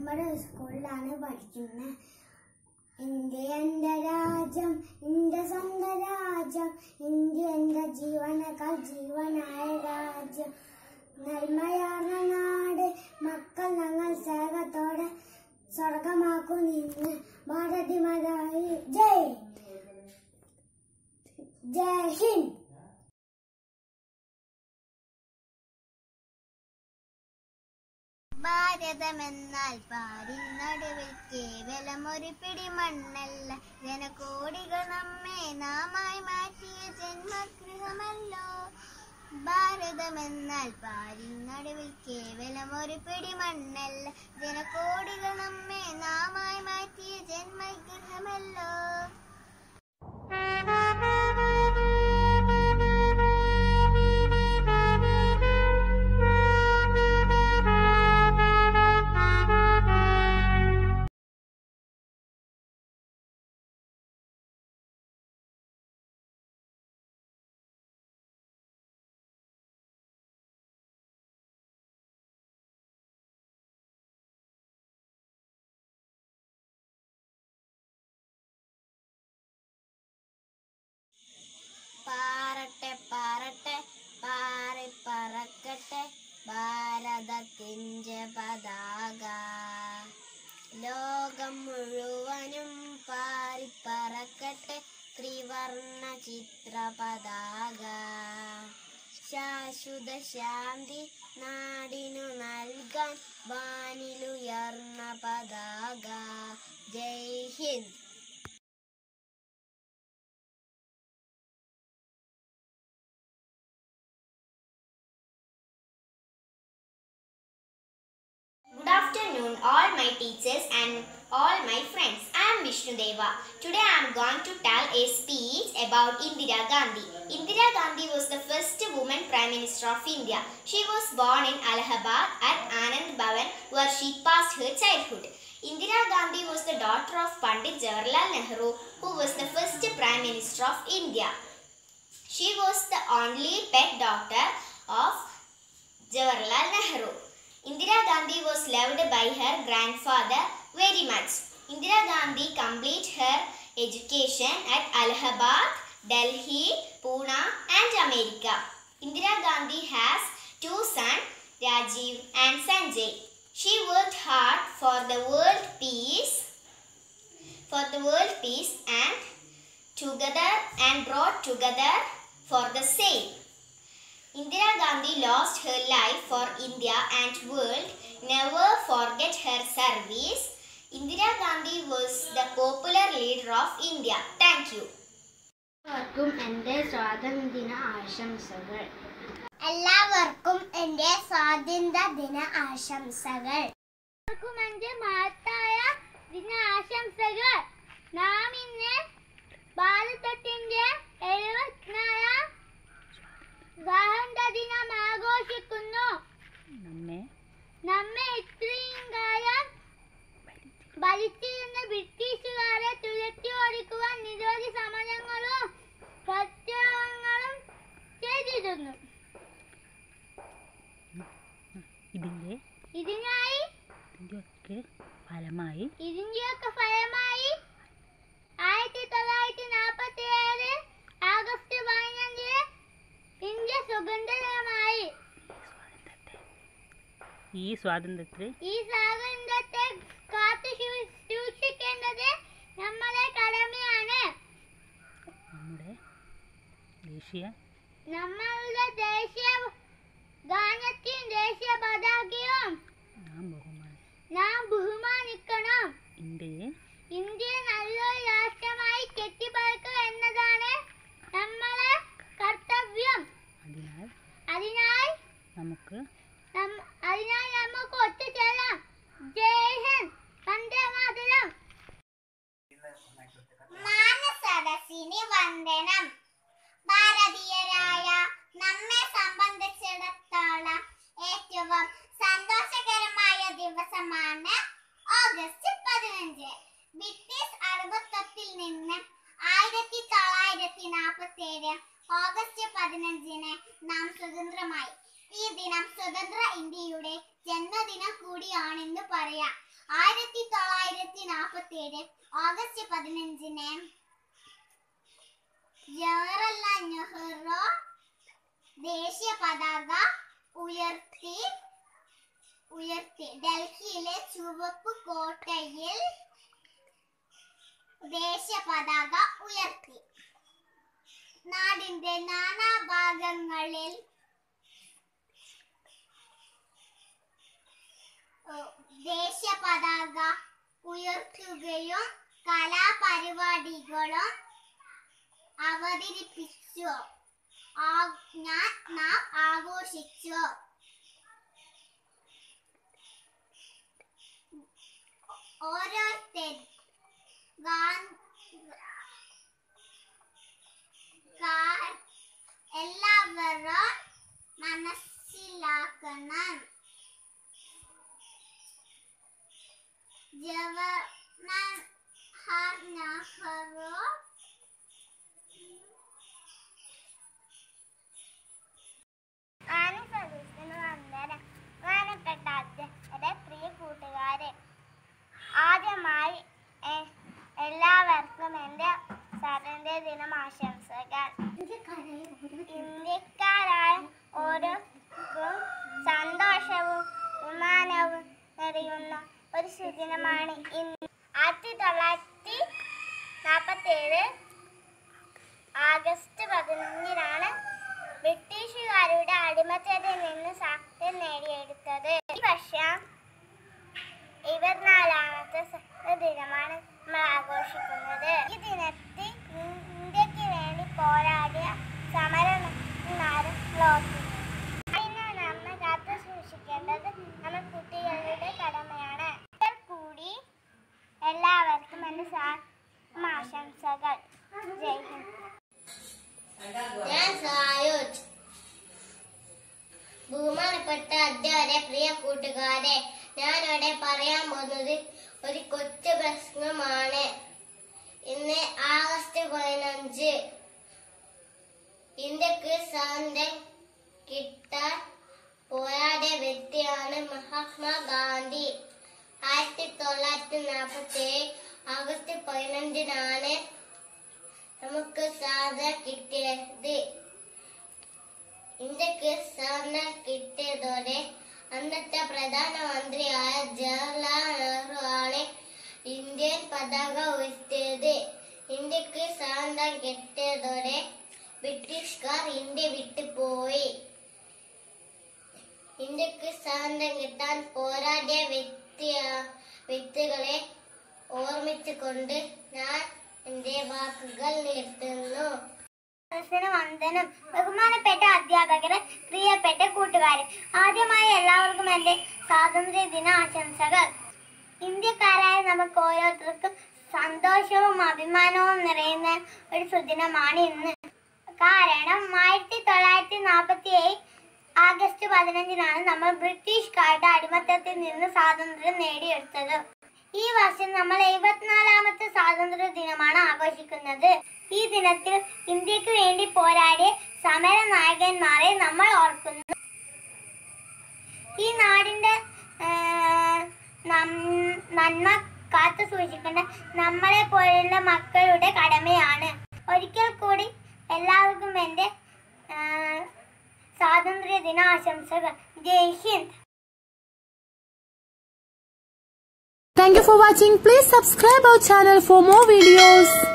നമ്മുടെ സ്കൂളിലാണ് പഠിക്കുന്നത് ഇന്ത്യ എന്റെ രാജ്യം എന്റെ സ്വന്തം രാജ്യം ഇന്ത്യ എന്റെ ജീവനേക്കാൾ ജീവനായ രാജ്യം നന്മയാർന്ന നാട് മക്കൾ ഞങ്ങൾ സ്നേഹത്തോടെ സ്വർഗമാക്കു നിന്ന് ഭാരതി മാതായി ജയ് ജയ് ഹിന്ദ് ഭാരതമെന്നാൽ പാരിൻ നടുവിൽ കേവലം ഒരു പിടി മണ്ണല്ല ജനകോടികൾ നമ്മെ നാമായി മാറ്റിയ ജന്മഗൃഹമല്ലോ ഭാരതമെന്നാൽ പാരിൻ നടുവിൽ കേവലം ഒരു പിടി മണ്ണല്ല ജനകോടികൾ നമ്മെ നാമായി മാറ്റിയ ജന്മഗൃഹമല്ലോ പാറട്ടെ പാറട്ടെ പാറി പറക്കട്ടെ ഭാരതത്തിൻ്റെ പതാക ലോകം മുഴുവനും പാറി പറക്കട്ടെ ത്രിവർണ ചിത്ര പതാക ശാശ്വത ശാന്തി നാടിനു നൽകാൻ വാനിലുയർന്ന പതാക ജയ് Hind Good afternoon, all my teachers and all my friends. I am Vishnu Deva. Today I am going to tell a speech about Indira Gandhi. Indira Gandhi was the first woman Prime Minister of India. She was born in Allahabad at Anand Bhavan where she passed her childhood. Indira Gandhi was the daughter of Pandit Jawaharlal Nehru who was the first Prime Minister of India. She was the only pet daughter of Jawaharlal Nehru. Indira Gandhi was loved by her grandfather very much. Indira Gandhi completed her education at Allahabad, Delhi, Pune and America. Indira Gandhi has two sons, Rajiv and Sanjay. She worked hard for the world peace, for the world peace and together and brought together for the same. Indira Gandhi lost her life for India and world. Never forget her service. Indira Gandhi was the popular leader of India. Thank you. എല്ലാവർക്കും എൻ്റെ സ്വാതന്ത്ര്യദിന ആശംസകൾ എല്ലാവർക്കും എൻ്റെ സ്വാതന്ത്ര്യ ദിന ആശംസകൾ എല്ലാവർക്കും എൻ്റെ മഹത്തായ ദിനാശംസകൾ നാം ഇന്ന് ഭാരതത്തിന്റെ എഴുപത്തിനാലാം സ്വാതന്ത്ര്യ ദിനം ആഘോഷിക്കുന്നു നമ്മെ ഇത്രയും കാലം ഭരിച്ചിരുന്ന ബ്രിട്ടീഷുകാരെ തുരത്തി ഓടിക്കുവാൻ നിരവധി സമരങ്ങളും പ്രത്യാഗങ്ങളും ചെയ്തിരുന്നു ഇതിൻ്റെ ഇതിനായി ഇതിൻ്റെയൊക്കെ ഫലമായി ഇതിന്റെയൊക്കെ ഫലമായി ആയിരത്തി തൊള്ളായിരത്തി നാൽപ്പത്തി ഏഴ് ആഗസ്റ്റ് പതിനഞ്ചിന് ഇന്ത്യ സ്വതന്ത്രമായി ഈ സ്വാതന്ത്ര്യത്തെ ഈ സ്വാതന്ത്ര്യത്തെ കാത്തു സൂ- സൂക്ഷിക്കേണ്ടത് നമ്മളെ കടമയാണ് നമ്മുടെ ദേശീയ നമ്മളുടെ ദേശീയ ഗാനത്തെയും ദേശീയ പതാകയും നാം ബഹുമാനം നാം ബഹുമാനിക്കണം ഇന്ത്യയെ ഇന്ത്യ നല്ലൊരു രാഷ്ട്രമായി കെട്ടിപ്പടുക്കുക എന്നതാണ് നമ്മളെ കർത്തവ്യം അതിനാൽ അതിനായി നമുക്ക് നം- അതിനായി നമുക്ക് ഒത്തുചേരാം ജയ് ഹിന്ദ് വന്ദേ മാതരം മാനസദസ്സിന് വന്ദനം ഭാരതീയരായ നമ്മെ സംബന്ധിച്ചിടത്തോളം ഏറ്റവും സന്തോഷകരമായ ദിവസമാണ് ഓഗസ്റ്റ് പതിനഞ്ച് ബ്രിട്ടീഷ് അറുപത്തൊത്തിൽ നിന്ന് ആയിരത്തി തൊള്ളായിരത്തി നാൽപ്പത്തി ഏഴ് ഓഗസ്റ്റ് പതിനഞ്ചിന് നാം സ്വതന്ത്രമായി ഈ ദിനം സ്വതന്ത്ര ഇന്ത്യയുടെ ജന്മദിനം കൂടിയാണെന്ന് പറയാം ആയിരത്തി തൊള്ളായിരത്തി നാൽപ്പത്തി ഏഴ് ഓഗസ്റ്റ് പതിനഞ്ചിന് ജവഹർലാൽ നെഹ്റു ദേശീയ പതാക ഉയർത്തി ഉയർത്തി ഡൽഹിയിലെ ചുവപ്പ് കോട്ടയിൽ ദേശീയ പതാക ഉയർത്തി നാടിന്റെ നാനാഭാഗങ്ങളിൽ ഏഹ്, ദേശീയ പതാക ഉയർത്തുകയും കലാപരിപാടികളും അവതരിപ്പിച്ചു ആ- ഞാൻ നാം ആഘോഷിച്ചു ഓരോരുത്തർ ഗാൻ- ഗാ- എല്ലാവരും മനസ്സിലാക്കണം ജവഹർലാൽ നെഹ്റു ആനി സർവീസിന് വന്നേരം ബഹുമാനപ്പെട്ട അദ്ദേഹത്തെ പ്രിയ കൂട്ടുകാരെ ആദ്യമായി എ- എല്ലാവർക്കും എൻ്റെ സ്വാതന്ത്ര്യ ദിനം ആശംസകൾ ഇന്ത്യക്കാരായ ഓരോരുത്തർക്കും സന്തോഷവും ബഹുമാനവും നിറയുന്ന ഒരു സുദിനമാണ് ഇന്ന് ആയിരത്തി തൊള്ളായിരത്തി നാൽപ്പത്തി ഏഴ് ആഗസ്റ്റ് പതിനഞ്ചിനാണ് ബ്രിട്ടീഷുകാരുടെ അടിമത്തത്തിൽ നിന്ന് സ്വാതന്ത്ര്യം നേടിയെടുത്തത് ഈ വർഷം ഇരുപത്തിനാലാമത്തെ സ്വാതന്ത്ര്യ ദിനമാണ് നമ്മൾ ആഘോഷിക്കുന്നത് ഈ ദിനത്തിൽ ഇന്ത്യക്ക് വേണ്ടി പോരാടിയ സമരന്മാരും ഓർക്കുന്നു ഇന്ന് നമ്മൾ കാത്തു സൂക്ഷിക്കേണ്ടത് നമ്മൾ കുട്ടികളുടെ കടമയാണ് ഒരിക്കൽ കൂടി എല്ലാവർക്കും എൻ്റെ ആശംസകൾ ജയ് ഹിന്ദ് ഞാൻ സായോജ് ബഹുമാനപ്പെട്ട അധ്യാപകരെ പ്രിയ കൂട്ടുകാരെ ഞാനിവിടെ പറയാൻ പോകുന്നത് ഒരു കൊച്ചു പ്രശ്നമാണ് ഇന്ന് ആഗസ്റ്റ് പതിനഞ്ച് ഇന്ത്യക്ക് സ്വാതന്ത്ര്യം കിട്ടാൻ പോരാടിയ വ്യക്തിയാണ് മഹാത്മാഗാന്ധി ആയിരത്തി തൊള്ളായിരത്തി നാൽപ്പത്തി ഏഴ് ആഗസ്റ്റ് പതിനഞ്ചിനാണ് നമുക്ക് സ്വാതന്ത്ര്യം കിട്ടിയത് ഇന്ത്യക്ക് സ്വാതന്ത്ര്യം കിട്ടിയതോടെ അന്നത്തെ പ്രധാനമന്ത്രിയായ ജവഹർലാൽ നെഹ്റു ആണ് ഇന്ത്യൻ പതാക ഉയർത്തിയത് ഇന്ത്യക്ക് സ്വാതന്ത്ര്യം കിട്ടിയതോടെ ബ്രിട്ടീഷുകാർ ഇന്ത്യ വിട്ടുപോയി ഇന്ത്യക്ക് സ്വാതന്ത്ര്യം കിട്ടാൻ പോരാടിയ വ്യക്തി വ്യക്തികളെ ഓർമ്മിച്ചുകൊണ്ട് ഞാൻ എന്റെ വാക്കുകൾ നിർത്തുന്നു മനസ്സിന് വന്ദനം ബഹുമാനപ്പെട്ട അധ്യാപകരെ പ്രിയപ്പെട്ട കൂട്ടുകാരെ ആദ്യമായി എല്ലാവർക്കും എൻ്റെ സ്വാതന്ത്ര്യ ദിന ആശംസകൾ ഇന്ത്യക്കാരായ നമുക്ക് ഓരോരുത്തർക്കും സന്തോഷവും അഭിമാനവും നിറയുന്ന ഒരു സുദിനമാണ് ഇന്ന് കാരണം ആയിരത്തി തൊള്ളായിരത്തി നാൽപ്പത്തി ഏഴ് ആഗസ്റ്റ് പതിനഞ്ചിനാണ് നമ്മൾ ബ്രിട്ടീഷുകാരുടെ അടിമത്തത്തിൽ നിന്ന് സ്വാതന്ത്ര്യം നേടിയെടുത്തത് ഈ വർഷം നമ്മൾ എഴുപത്തിനാലാമത്തെ സ്വാതന്ത്ര്യ ദിനമാണ് ആഘോഷിക്കുന്നത് ഈ ദിനത്തിൽ ഇന്ത്യക്ക് വേണ്ടി പോരാടിയ സമര നായകന്മാരെ നമ്മൾ ഓർക്കുന്നു ഈ നാടിന്റെ ആ, നം- നന്മ കാത്തു സൂക്ഷിക്കേണ്ട നമ്മളെ പോലുള്ള മക്കളുടെ കടമയാണ് ഒരിക്കൽ കൂടി എല്ലാവർക്കും എൻ്റെ ആ, സ്വാതന്ത്ര്യ ദിന ആശംസകൾ ജയ് Hind Thank you for watching. Please subscribe our channel for more videos.